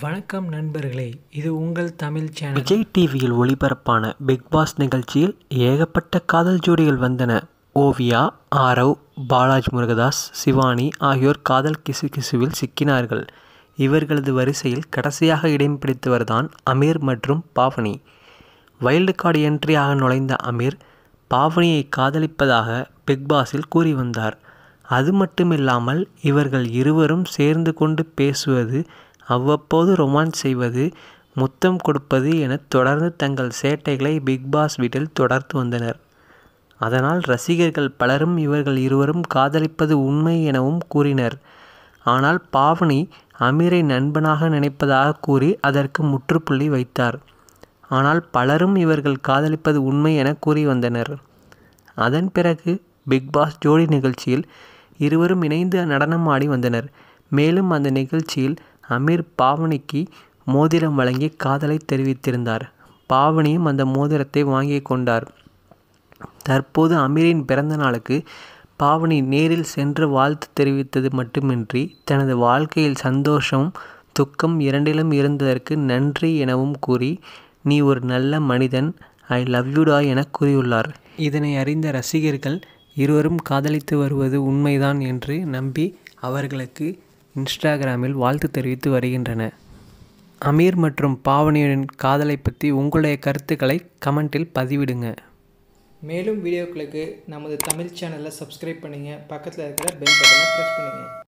வணக்கம் நண்பர்களே இது உங்கள் தமிழ் சேனல் விஜய் டிவியில் ஒளிபரப்பான பிக் பாஸ் நிகழ்ச்சியில் ஏகப்பட்ட காதல் ஜோடிகள் வந்தன ஓவியா ஆரவ் பாலாஜ் முருகதாஸ் சிவானி ஆகியோர் காதல் கிசுகிசுவில் சிக்கினார்கள் இவர்களது வரிசையில் கடைசியாக இடம் பிடித்தவர்தான் அமீர் மற்றும் பாவனி வைல்டு கார்டு என்ட்ரியாக நுழைந்த அமீர் பாவனியை காதலிப்பதாக பிக் பாஸில் கூறி வந்தார் அது மட்டுமில்லாமல் இவர்கள் இருவரும் சேர்ந்து கொண்டு பேசுவது அவ்வப்போது ரொமான்ஸ் செய்வது முத்தம் கொடுப்பது என தொடர்ந்து தங்கள் சேட்டைகளை பிக் பாஸ் வீட்டில் தொடர்ந்து வந்தனர் அதனால் ரசிகர்கள் பலரும் இவர்கள் இருவரும் காதலிப்பது உண்மை எனவும் கூறினர் ஆனால் பாவனி அமீரை நண்பனாக நினைப்பதாக கூறி அதற்கு முற்றுப்புள்ளி வைத்தார் ஆனால் பலரும் இவர்கள் காதலிப்பது உண்மை என கூறி வந்தனர் அதன் பிறகு பிக் பாஸ் ஜோடி நிகழ்ச்சியில் இருவரும் இணைந்து நடனம் ஆடி வந்தனர் மேலும் அந்த நிகழ்ச்சியில் அமீர் பாவனிக்கு மோதிரம் வழங்கி காதலை தெரிவித்திருந்தார் பாவனியும் அந்த மோதிரத்தை வாங்கி கொண்டார் தற்போது அமீரின் பிறந்த நாளுக்கு பாவனி நேரில் சென்று வாழ்த்து தெரிவித்தது மட்டுமின்றி தனது வாழ்க்கையில் சந்தோஷம் துக்கம் இரண்டிலும் இருந்ததற்கு நன்றி எனவும் கூறி நீ ஒரு நல்ல மனிதன் ஐ லவ் யூடா என கூறியுள்ளார் இதனை அறிந்த ரசிகர்கள் இருவரும் காதலித்து வருவது உண்மைதான் என்று நம்பி அவர்களுக்கு இன்ஸ்டாகிராமில் வாழ்த்து தெரிவித்து வருகின்றன அமீர் மற்றும் பாவனியுடன் காதலை பற்றி உங்களுடைய கருத்துக்களை கமெண்டில் பதிவிடுங்க மேலும் வீடியோக்களுக்கு நமது தமிழ் சேனலை சப்ஸ்கிரைப் பண்ணுங்கள் பக்கத்தில் இருக்கிற பெல் பட்டனை ப்ரெஸ் பண்ணுங்கள்